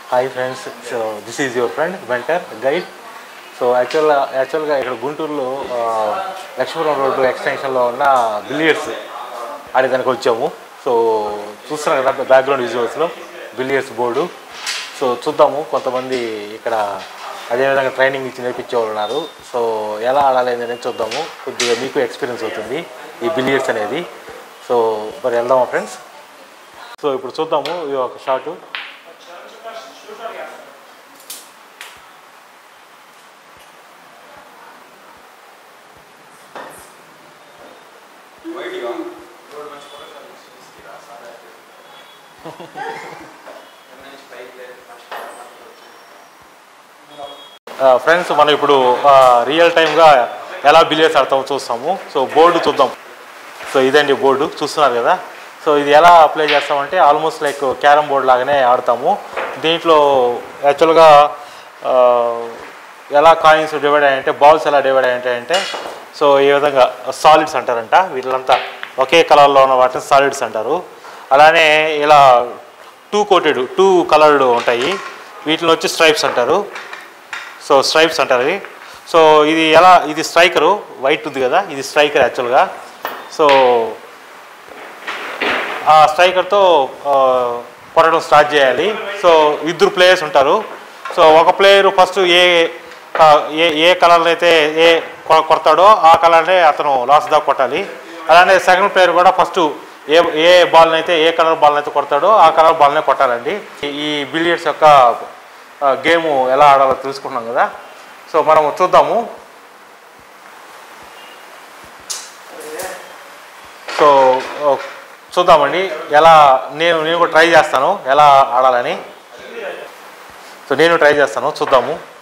Hi friends so this is your friend వెంటర్ guide so యాక్చువల్గా యాక్చువల్గా ఇక్కడ గుంటూరులో ఆ, లక్ష్మీపురం రోడ్డు ఎక్స్టెన్షన్లో ఉన్న బిలియర్స్ ఆడేదానికి వచ్చాము సో చూస్తున్నారు కదా బ్యాక్గ్రౌండ్ విజువల్స్లో బిలియర్స్ బోర్డు సో చూద్దాము కొంతమంది ఇక్కడ అదేవిధంగా ట్రైనింగ్ ఇచ్చి నేర్పించే వాళ్ళు ఉన్నారు సో ఎలా ఆడాలి అనేది చూద్దాము కొద్దిగా మీకు ఎక్స్పీరియన్స్ అవుతుంది ఈ బిలియర్స్ అనేది సో మరి వెళ్దామా ఫ్రెండ్స్ సో ఇప్పుడు చూద్దాము ఇది ఒక షాటు ఫ్రెండ్స్ మనం ఇప్పుడు రియల్ టైమ్గా ఎలా బిలియర్స్ ఆడతామో చూస్తాము సో బోర్డు చూద్దాం సో ఇదండి బోర్డు చూస్తున్నారు కదా సో ఇది ఎలా అప్లై చేస్తామంటే ఆల్మోస్ట్ లైక్ క్యారమ్ బోర్డ్ లాగానే ఆడతాము దీంట్లో యాక్చువల్గా ఆ, ఎలా కాయిన్స్ డివైడ్ అయ్యాయంటే బాల్స్ ఎలా డివైడ్ అయ్యాయంటే సో ఈ విధంగా సాలిడ్స్ అంటారంట వీళ్ళంతా ఒకే కలర్లో ఉన్న వాటిని సాలిడ్స్ అంటారు అలానే ఇలా టూ కోటెడ్ టూ కలర్డ్ ఉంటాయి వీటిని వచ్చి స్ట్రైప్స్ అంటారు సో స్ట్రైప్స్ అంటారు ఇవి. సో ఇది ఎలా ఇది స్ట్రైకరు వైట్ ఉంది కదా ఇది స్ట్రైకర్ యాక్చువల్గా సో ఆ స్ట్రైకర్తో ఆ, కొట్టడం స్టార్ట్ చేయాలి సో ఇద్దరు ప్లేయర్స్ ఉంటారు సో ఒక ప్లేయర్ ఫస్ట్ ఏ క- ఏ ఏ కలర్లో అయితే ఏ కొ- కొడతాడో ఆ కలర్నే అతను లాస్ట్ దాకా కొట్టాలి అలానే సెకండ్ ప్లేయర్ కూడా ఫస్ట్ ఏ ఏ బాల్ని అయితే ఏ కలర్ బాల్ని అయితే కొడతాడో ఆ కలర్ బాల్నే కొట్టాలండి ఈ- ఈ బిలియర్స్ యొక్క గేమ్ ఎలా ఆడాలో తెలుసుకున్నాం కదా సో మనం చూద్దాము సో ఓ, చూద్దామండి ఎలా నేను నేను కూడా ట్రై చేస్తాను ఎలా ఆడాలని సో నేను ట్రై చేస్తాను చూద్దాము